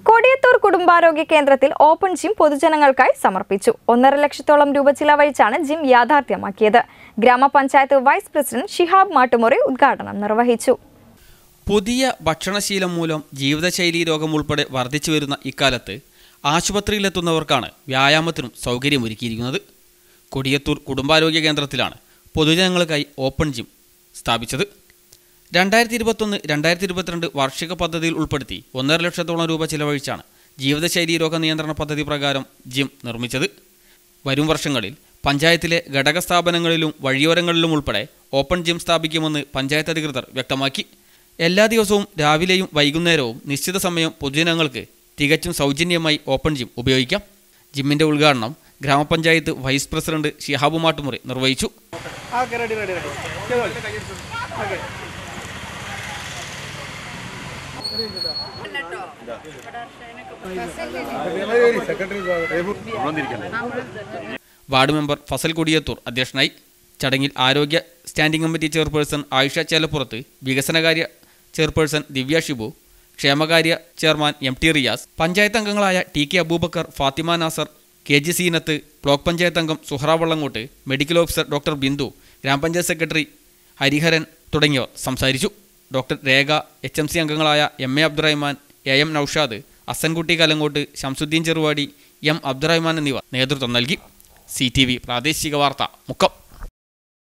കൊടിയത്തൂർ കുടുംബാരോഗ്യ കേന്ദ്രത്തിൽ open gym പൊതുജനങ്ങൾക്കായി സമർപ്പിച്ചു ഒന്നര ലക്ഷത്തോളം രൂപ ചിലവഴിച്ചാണ് ജിം യാഥാർത്ഥ്യമാക്കിയത് ഗ്രാമപഞ്ചായത്ത് വൈസ് പ്രസിഡന്റ് ഷിഹാബ് മാട്ടുമുറി ഉദ്ഘാടനം നിർവഹിച്ചു പുതിയ ഭക്ഷണശീലം മൂലം ജീവിതശൈലീ രോഗം ഉൾപ്പെടെ വർദ്ധിച്ചു വരുന്ന ഇക്കാലത്ത് ആശുപത്രിയിലെത്തുന്നവർക്കാണ് വ്യായാമത്തിനും സൗകര്യമൊരുക്കിയിരിക്കുന്നത് കൊടിയത്തൂർ കുടുംബാരോഗ്യ കേന്ദ്രത്തിലാണ് പൊതുജനങ്ങൾക്കായി ഓപ്പൺ ജിം സ്ഥാപിച്ചത് രണ്ടായിരത്തി ഇരുപത്തൊന്ന് രണ്ടായിരത്തി ഇരുപത്തിരണ്ട് വാർഷിക പദ്ധതിയിൽ ഉൾപ്പെടുത്തി ഒന്നര ലക്ഷത്തോളം രൂപ ചിലവഴിച്ചാണ് ജീവിതശൈലീ രോഗ നിയന്ത്രണ പദ്ധതി പ്രകാരം ജിം നിർമ്മിച്ചത് വരും വർഷങ്ങളിൽ പഞ്ചായത്തിലെ ഘടക സ്ഥാപനങ്ങളിലും വഴിയോരങ്ങളിലും ഉൾപ്പെടെ ഓപ്പൺ ജിം സ്ഥാപിക്കുമെന്ന് പഞ്ചായത്ത് അധികൃതർ വ്യക്തമാക്കി എല്ലാ ദിവസവും രാവിലെയും വൈകുന്നേരവും നിശ്ചിത സമയം പൊതുജനങ്ങൾക്ക് തികച്ചും സൗജന്യമായി ഓപ്പൺ ജിം ഉപയോഗിക്കാം ജിമ്മിന്റെ ഉദ്ഘാടനം ഗ്രാമപഞ്ചായത്ത് വൈസ് പ്രസിഡന്റ് ഷിഹാബു മാട്ടുമുറി നിർവഹിച്ചു ഓക്കെ റെഡി റെഡി റെഡി ചെയ്തോളി okay ward member Fasal Kodiyathur അധ്യക്ഷനായി ചടങ്ങിൽ ആരോഗ്യ standing committee chairperson Ayisha Chelappurathu വികസനകാര്യ ചെയർപേഴ്സൺ ദിവ്യ ഷിബു ക്ഷേമകാര്യ chairman M T Riyas panchayat അംഗങ്ങളായ T K Aboobacker Fathima Nasar K G Zeenath block panchayat അംഗം Suhara Vallangottu medical officer doctor Bindu grama panchayat secretary Hariharan തുടങ്ങിയവർ സംസാരിച്ചു doctor Rekha H M C അംഗങ്ങളായ M A Abdurahman A M Noushad Asankutty Kalangottu Shamsuddin Cheruvadi M Abdurahman എന്നിവർ നേതൃത്വം നൽകി സി ടി വി പ്രാദേശിക വാർത്ത മുക്കം